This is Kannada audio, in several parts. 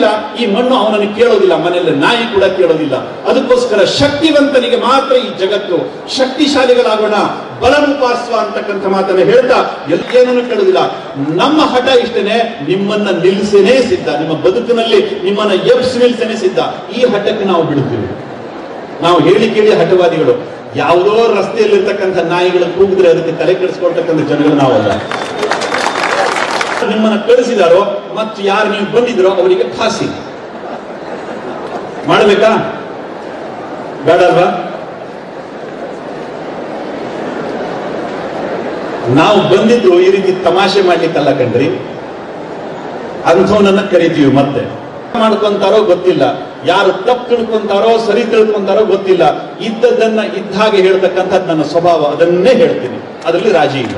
ಇಲ್ಲ ಈ ಮಣ್ಣು ಅವನನ್ನು ಕೇಳೋದಿಲ್ಲ ಮನೆಯಲ್ಲಿ ನಾಯಿ ಕೂಡ ಕೇಳೋದಿಲ್ಲ ಅದಕ್ಕೋಸ್ಕರ ಶಕ್ತಿವಂತನಿಗೆ ಮಾತ್ರ ಈ ಜಗತ್ತು ಶಕ್ತಿಶಾಲಿಗಳಾಗೋಣ ಬಲನುಪಾಸ್ವ ಅಂತಕ್ಕಂಥ ಮಾತನ್ನ ಹೇಳ್ತಾ ಏನನ್ನು ಕೇಳೋದಿಲ್ಲ ನಮ್ಮ ಹಠ ಇಷ್ಟನೇ ನಿಮ್ಮನ್ನ ನಿಲ್ಲಿಸೇನೇ ಸಿದ್ಧ ನಿಮ್ಮ ಬದುಕಿನಲ್ಲಿ ನಿಮ್ಮನ್ನ ಎಬ್ಸ್ ನಿಲ್ಸೇನೆ ಸಿದ್ಧ ಈ ಹಠಕ್ಕೆ ನಾವು ಬಿಡುತ್ತೀವಿ ನಾವು ಹೇಳಿ ಕೇಳಿ ಹಠವಾದಿಗಳು ಯಾವುದೋ ರಸ್ತೆಯಲ್ಲಿರ್ತಕ್ಕಂಥ ನಾಯಿಗಳು ಕೂಗಿದ್ರೆ ಅದಕ್ಕೆ ತಲೆ ಕೆಡಿಸ್ಕೊಳ್ತಕ್ಕಂಥ ಜನಗಳು ನಾವಲ್ಲ ನಿಮ್ಮನ್ನ ಕಳಿಸಿದಾರೋ ಮತ್ತು ಯಾರು ನೀವು ಬಂದಿದ್ರೋ ಅವರಿಗೆ ಫಾಸಿ ಮಾಡಬೇಕಾ ಬೇಡ ಅಲ್ವಾ ನಾವು ಬಂದಿದ್ದು ಈ ರೀತಿ ತಮಾಷೆ ಮಾಡ್ಲಿಕ್ಕಲ್ಲ ಕಣ್ರಿ ಅಂಥವನನ್ನ ಕರಿತೀವಿ ಮತ್ತೆ ಮಾಡ್ಕೊಂತಾರೋ ಗೊತ್ತಿಲ್ಲ ಯಾರು ತಪ್ಪು ತಿಳ್ಕೊಂತಾರೋ ಸರಿ ತಿಳ್ಕೊಂತಾರೋ ಗೊತ್ತಿಲ್ಲ ಇದ್ದದ್ದನ್ನ ಇದ್ದ ಹಾಗೆ ಹೇಳ್ತಕ್ಕಂಥದ್ದು ನನ್ನ ಸ್ವಭಾವ ಅದನ್ನೇ ಹೇಳ್ತೀನಿ ಅದರಲ್ಲಿ ರಾಜಿ ಇಲ್ಲ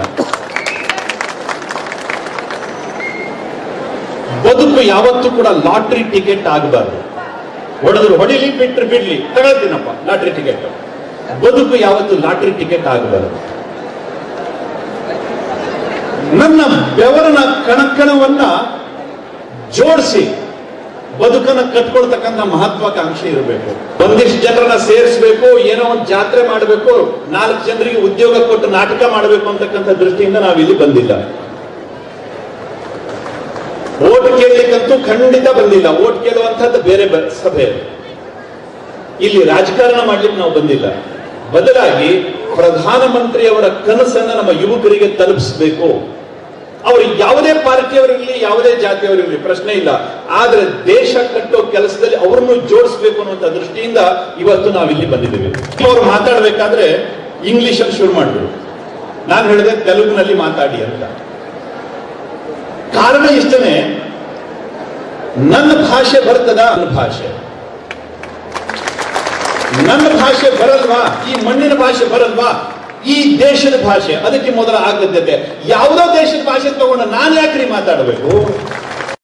ಬದುಕು ಯಾವತ್ತೂ ಕೂಡ ಲಾಟ್ರಿ ಟಿಕೆಟ್ ಆಗಬಾರ್ದು ಹೊಡೆದ್ರು ಹೊಡಿಲಿ ಬಿಟ್ರು ಬಿಡ್ಲಿ ತಗೊಳ್ತೀನಪ್ಪ ಲಾಟ್ರಿ ಟಿಕೆಟ್ ಬದುಕು ಯಾವತ್ತು ಲಾಟ್ರಿ ಟಿಕೆಟ್ ಆಗಬಾರದು ನನ್ನ ಬೆವರನ ಕಣಕಣವನ್ನ ಜೋಡಿಸಿ ಬದುಕನ್ನ ಕಟ್ಕೊಳ್ತಕ್ಕಂಥ ಮಹತ್ವಾಕಾಂಕ್ಷೆ ಇರಬೇಕು ಒಂದಿಷ್ಟು ಜನರನ್ನ ಸೇರಿಸಬೇಕು ಏನೋ ಒಂದು ಜಾತ್ರೆ ಮಾಡಬೇಕು ನಾಲ್ಕು ಜನರಿಗೆ ಉದ್ಯೋಗ ಕೊಟ್ಟು ನಾಟಕ ಮಾಡಬೇಕು ಅಂತಕ್ಕಂಥ ದೃಷ್ಟಿಯಿಂದ ನಾವು ಇಲ್ಲಿ ಬಂದಿಲ್ಲ ಓಟ್ ಕೇಳಲಿಕ್ಕಂತೂ ಖಂಡಿತ ಬಂದಿಲ್ಲ ಓಟ್ ಕೇಳುವಂತಹದ್ದು ಬೇರೆ ಬ- ಸಭೆ ಇಲ್ಲಿ ರಾಜಕಾರಣ ಮಾಡ್ಲಿಕ್ಕೆ ನಾವು ಬಂದಿಲ್ಲ ಬದಲಾಗಿ ಪ್ರಧಾನಮಂತ್ರಿಯವರ ಕನಸನ್ನ ನಮ್ಮ ಯುವಕರಿಗೆ ತಲುಪಿಸಬೇಕು ಅವರು ಯಾವುದೇ ಪಾರ್ಟಿಯವರಿರಲಿ ಯಾವುದೇ ಜಾತಿಯವರಿರಲಿ ಪ್ರಶ್ನೆ ಇಲ್ಲ ಆದ್ರೆ ದೇಶ ಕಟ್ಟೋ ಕೆಲಸದಲ್ಲಿ ಅವರನ್ನು ಜೋಡಿಸಬೇಕು ಅನ್ನುವಂಥ ದೃಷ್ಟಿಯಿಂದ ಇವತ್ತು ನಾವು ಇಲ್ಲಿ ಬಂದಿದ್ದೇವೆ ಅವರು ಮಾತಾಡಬೇಕಾದ್ರೆ ಇಂಗ್ಲಿಷ್ ಅಲ್ಲಿ ಶುರು ಮಾಡಿದ್ರು ನಾನು ಹೇಳಿದೆ ತೆಲುಗಿನಲ್ಲಿ ಮಾತಾಡಿ ಅಂತ ಕಾರಣ ಇಷ್ಟನೇ ನನ್ನ ಭಾಷೆ ಬರ್ತದ ನನ್ನ ಭಾಷೆ ನನ್ನ ಭಾಷೆ ಬರಲ್ವಾ ಈ ಮಣ್ಣಿನ ಭಾಷೆ ಬರಲ್ವಾ ಈ ದೇಶದ ಭಾಷೆ ಅದಕ್ಕೆ ಮೊದಲ ಆದ್ಯತೆ ಯಾವುದೋ ದೇಶದ ಭಾಷೆ ತಗೊಂಡು ನಾನು ಯಾಕ್ರಿ ಮಾತಾಡಬೇಕು